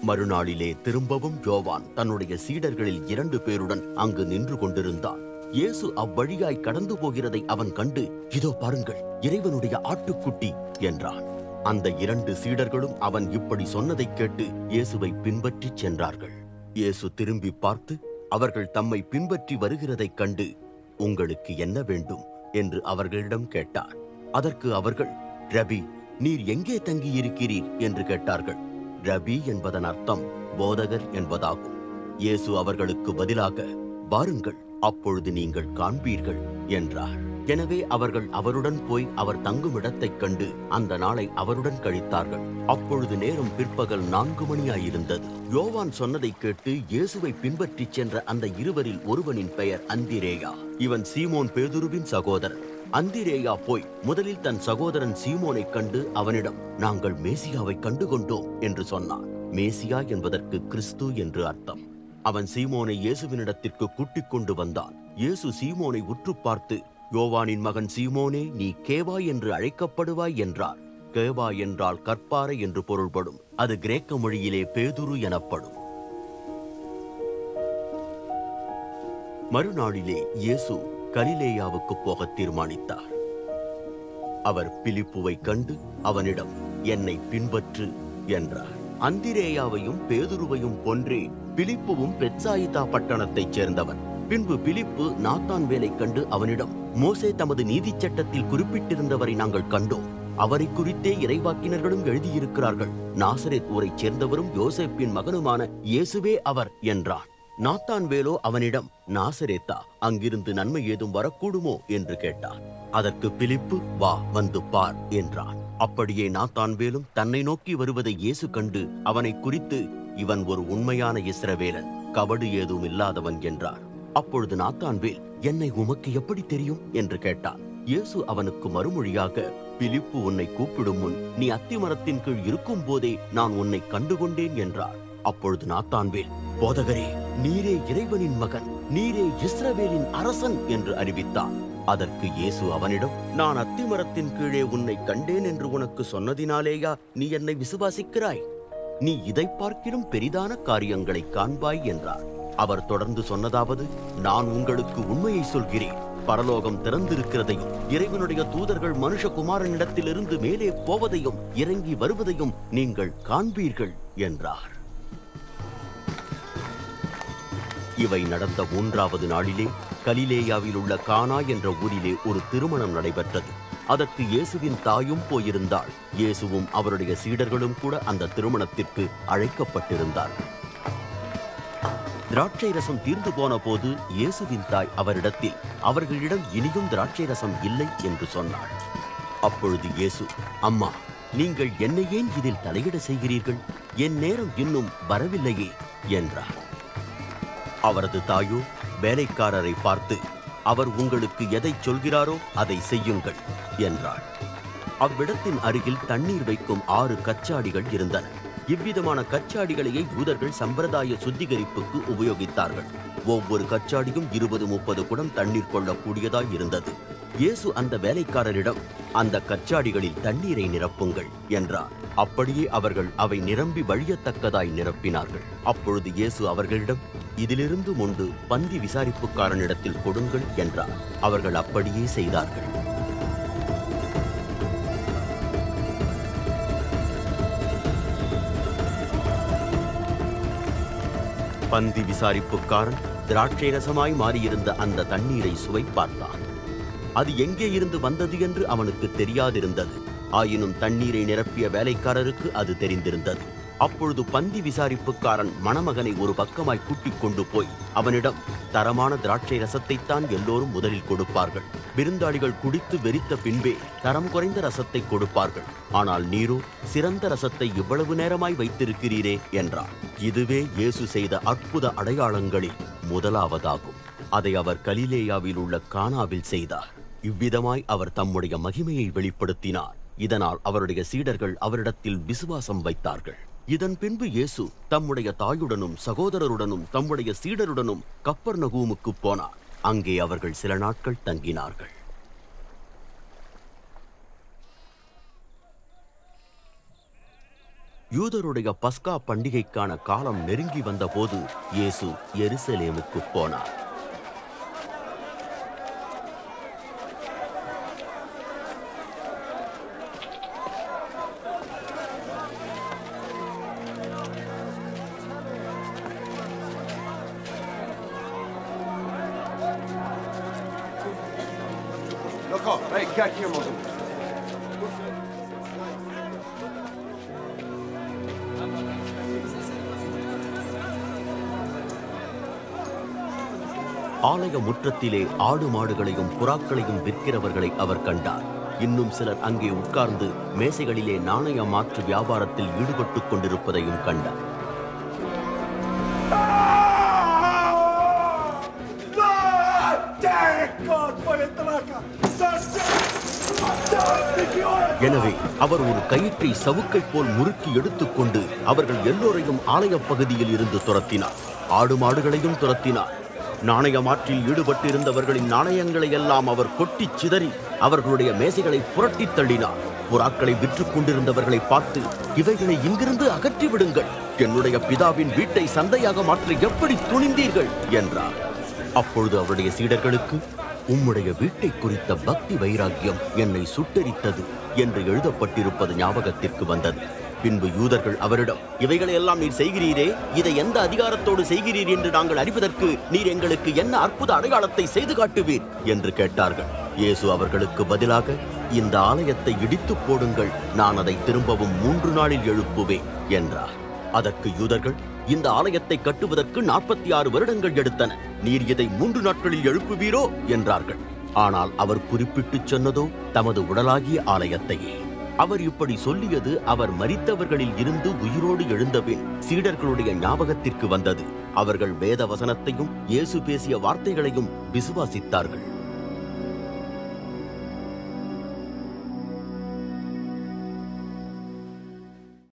மறுநாளிலே திரும்பவும் யோவான் தன்னுடைய சீடர்களில் இரண்டு பேருடன் அங்கு நின்று கொண்டிருந்தான் இயேசு அவ்வழியாய் கடந்து போகிறதை அவன் கண்டு இதோ பாருங்கள் இறைவனுடைய ஆட்டுக்குட்டி என்றான் அந்த இரண்டு சீடர்களும் அவன் இப்படி சொன்னதைக் கேட்டு இயேசுவை பின்பற்றிச் சென்றார்கள் இயேசு திரும்பி பார்த்து அவர்கள் தம்மை பின்பற்றி வருகிறதைக் கண்டு உங்களுக்கு என்ன வேண்டும் என்று அவர்களிடம் கேட்டார் அதற்கு அவர்கள் ரபி நீர் எங்கே தங்கியிருக்கிறீர் என்று கேட்டார்கள் ரபி என்பதன் அர்த்தம் போதகர் என்பதாகும் இயேசு அவர்களுக்கு பதிலாக வாருங்கள் அப்பொழுது நீங்கள் காண்பீர்கள் என்றார் எனவே அவர்கள் அவருடன் போய் அவர் தங்கும் இடத்தைக் கண்டு அந்த நாளை அவருடன் கழித்தார்கள் அப்பொழுது நேரம் பிற்பகல் நான்கு மணியாயிருந்தது யோவான் சொன்னதைக் கேட்டு இயேசுவை பின்பற்றிச் சென்ற அந்த இருவரில் ஒருவனின் பெயர் அந்திரேயா இவன் சீமோன் பேதுருவின் சகோதரன் அந்திரேயா போய் முதலில் தன் சகோதரன் சீமோனைக் கண்டு அவனிடம் நாங்கள் மேசியாவை கண்டுகொண்டோம் என்று சொன்னான் மேசியா என்பதற்கு கிறிஸ்து என்று அர்த்தம் அவன் சீமோனை இயேசுவினிடத்திற்கு கூட்டிக் கொண்டு வந்தான் இயேசு சீமோனை உற்று பார்த்து யோவானின் மகன் சீமோனே நீ கேவா என்று அழைக்கப்படுவாய் என்றார் கேவா என்றால் கற்பாறை என்று பொருள்படும் அது கிரேக்க மொழியிலே பேதுரு எனப்படும் மறுநாளிலே இயேசு கலிலேயாவுக்கு போக தீர்மானித்தார் அவர் பிலிப்புவை கண்டு அவனிடம் என்னை பின்பற்று என்றார் அந்திரேயாவையும் பேதுருவையும் போன்றே பிலிப்புவும் பெட்சாயிதா பட்டணத்தைச் சேர்ந்தவன் பின்பு பிலிப்பு நாத்தான் வேலை கண்டு அவனிடம் மோசே தமது நீதிச் சட்டத்தில் குறிப்பிட்டிருந்தவரை நாங்கள் கண்டோம் அவரை குறித்தே இறைவாக்கினர்களும் எழுதியிருக்கிறார்கள் நாசரேத் ஊரைச் சேர்ந்தவரும் யோசேப்பின் மகனுமான இயேசுவே அவர் என்றான் நாத்தான் வேலோ அவனிடம் நாசரேத்தா அங்கிருந்து நன்மை ஏதும் வரக்கூடுமோ என்று கேட்டான் அதற்கு பிலிப்பு வா வந்து பார் என்றான் அப்படியே நாத்தான் வேலும் தன்னை நோக்கி வருவதை இயேசு கண்டு அவனை குறித்து இவன் ஒரு உண்மையான இஸ்ரவேலன் கபடு ஏதும் இல்லாதவன் என்றார் அப்பொழுது நாத்தான்வேல் என்னை உமக்கு எப்படி தெரியும் என்று கேட்டான் இயேசு அவனுக்கு மறுமொழியாக பிலிப்பு உன்னை கூப்பிடும் முன் நீ அத்திமரத்தின் கீழ் இருக்கும் போதே நான் உன்னை கண்டுகொண்டேன் என்றார் அப்பொழுது நாத்தான்வேல் போதகரே நீரே இறைவனின் மகன் நீரே இஸ்ரவேலின் அரசன் என்று அறிவித்தான் அதற்கு இயேசு அவனிடம் நான் அத்திமரத்தின் கீழே உன்னை கண்டேன் என்று உனக்கு சொன்னதினாலேயா நீ என்னை விசுவாசிக்கிறாய் நீ இதை பார்க்கிலும் பெரிதான காரியங்களை காண்பாய் என்றார் அவர் தொடர்ந்து சொன்னதாவது நான் உங்களுக்கு உண்மையை சொல்கிறேன் பரலோகம் திறந்திருக்கிறதையும் இறைவனுடைய தூதர்கள் மனுஷகுமாரனிடத்திலிருந்து மேலே போவதையும் இறங்கி வருவதையும் நீங்கள் காண்பீர்கள் என்றார் இவை நடந்த மூன்றாவது நாளிலே கலிலேயாவில் உள்ள கானா என்ற ஊரிலே ஒரு திருமணம் நடைபெற்றது அதற்கு இயேசுவின் தாயும் போயிருந்தாள் இயேசுவும் அவருடைய சீடர்களும் கூட அந்த திருமணத்திற்கு அழைக்கப்பட்டிருந்தார்கள் திராட்சை ரசம் தீர்ந்து போன போது இயேசுவின் தாய் அவரிடத்தில் அவர்களிடம் இனியும் திராட்சை ரசம் இல்லை என்று சொன்னாள் அப்பொழுது இயேசு அம்மா நீங்கள் என்னை ஏன் இதில் தலையிட செய்கிறீர்கள் என் நேரம் இன்னும் வரவில்லையே என்றார் அவரது தாயோ வேலைக்காரரை பார்த்து அவர் உங்களுக்கு எதை சொல்கிறாரோ அதை செய்யுங்கள் என்றாள் அவ்விடத்தின் அருகில் தண்ணீர் வைக்கும் ஆறு கச்சாடிகள் இருந்தன இவ்விதமான கச்சாடிகளையே யூதர்கள் சம்பிரதாய சுத்திகரிப்புக்கு உபயோகித்தார்கள் ஒவ்வொரு கச்சாடியும் இருபது முப்பது குடம் தண்ணீர் கொள்ளக்கூடியதாய் இருந்தது இயேசு அந்த வேலைக்காரரிடம் அந்த கச்சாடிகளில் தண்ணீரை நிரப்புங்கள் என்றார் அப்படியே அவர்கள் அவை நிரம்பி வழியத்தக்கதாய் நிரப்பினார்கள் அப்பொழுது இயேசு அவர்களிடம் இதிலிருந்து மொண்டு பந்தி விசாரிப்புக்காரனிடத்தில் கொடுங்கள் என்றார் அவர்கள் அப்படியே செய்தார்கள் பந்தி விசாரிப்புக்காரன் திராட்சை ரசமாய் மாறியிருந்த அந்த தண்ணீரை சுவை பார்த்தான் அது எங்கே இருந்து வந்தது என்று அவனுக்கு தெரியாதிருந்தது ஆயினும் தண்ணீரை நிரப்பிய வேலைக்காரருக்கு அது தெரிந்திருந்தது அப்பொழுது பந்தி விசாரிப்புக்காரன் மணமகனை ஒரு பக்கமாய் கூட்டிக் கொண்டு போய் அவனிடம் தரமான திராட்சை ரசத்தைத்தான் எல்லோரும் முதலில் கொடுப்பார்கள் விருந்தாளிகள் குடித்து வெறித்த பின்பே தரம் குறைந்த ரசத்தை கொடுப்பார்கள் ஆனால் நீரோ சிறந்த ரசத்தை இவ்வளவு நேரமாய் வைத்திருக்கிறீரே என்றார் இதுவே இயேசு செய்த அற்புத அடையாளங்களில் முதலாவதாகும் அதை அவர் கலிலேயாவில் உள்ள கானாவில் செய்தார் இவ்விதமாய் அவர் தம்முடைய மகிமையை வெளிப்படுத்தினார் இதனால் அவருடைய சீடர்கள் அவரிடத்தில் விசுவாசம் வைத்தார்கள் இதன் பின்பு இயேசு தம்முடைய தாயுடனும் சகோதரருடனும் தம்முடைய சீடருடனும் கப்பர் நகூமுக்கு போனார் அங்கே அவர்கள் சில நாட்கள் தங்கினார்கள் யூதருடைய பஸ்கா பண்டிகைக்கான காலம் நெருங்கி வந்தபோது இயேசு எருசலேமுக்கு போனார் D'accord, allez, calme, mon dos. ஆலய முற்றத்திலே ஆடு மாடுகளையும் புறாக்களையும் விற்கிறவர்களை அவர் கண்டார் இன்னும் சிலர் அங்கே உட்கார்ந்து மேசைகளிலே நாணய மாற்று வியாபாரத்தில் ஈடுபட்டுக் கொண்டிருப்பதையும் கண்டார் எனவே அவர் ஒரு கயிற்றை சவுக்கை போல் முறுக்கி எடுத்துக்கொண்டு அவர்கள் எல்லோரையும் ஆலயப் பகுதியில் இருந்து துரத்தினார் ஆடு மாடுகளையும் துரத்தினார் நாணய மாற்றில் ஈடுபட்டிருந்தவர்களின் நாணயங்களை எல்லாம் அவர் கொட்டிச் சிதறி அவர்களுடைய மேசைகளை புரட்டித் தள்ளினார் புறாக்களை விற்றுக் கொண்டிருந்தவர்களை பார்த்து இவைகளை இங்கிருந்து அகற்றி விடுங்கள் என்னுடைய பிதாவின் வீட்டை சந்தையாக மாற்ற எப்படி துணிந்தீர்கள் என்றார் அப்பொழுது அவருடைய சீடர்களுக்கு உம்முடைய வீட்டை குறித்த பக்தி வைராக்கியம் என்னை சுட்டெரித்தது என்று எழுதப்பட்டிருப்பது ஞாபகத்திற்கு வந்தது பின்பு யூதர்கள் அவரிடம் இவைகளை எல்லாம் நீர் செய்கிறீரே இதை எந்த அதிகாரத்தோடு செய்கிறீர் என்று நாங்கள் அறிவதற்கு நீர் எங்களுக்கு என்ன அற்புத அடையாளத்தை செய்து காட்டுவீர் என்று கேட்டார்கள் இயேசு அவர்களுக்கு பதிலாக இந்த ஆலயத்தை இடித்துப் போடுங்கள் நான் அதை திரும்பவும் மூன்று நாளில் எழுப்புவேன் என்றார் அதற்கு யூதர்கள் இந்த ஆலயத்தை கட்டுவதற்கு நாற்பத்தி ஆறு வருடங்கள் எடுத்தன நீர் இதை மூன்று நாட்களில் எழுப்புவீரோ என்றார்கள் ஆனால் அவர் குறிப்பிட்டுச் சொன்னதோ தமது உடலாகிய ஆலயத்தையே அவர் இப்படி சொல்லியது அவர் மரித்தவர்களில் இருந்து உயிரோடு எழுந்தபின் சீடர்களுடைய ஞாபகத்திற்கு வந்தது அவர்கள் வேத வசனத்தையும் இயேசு பேசிய வார்த்தைகளையும் விசுவாசித்தார்கள்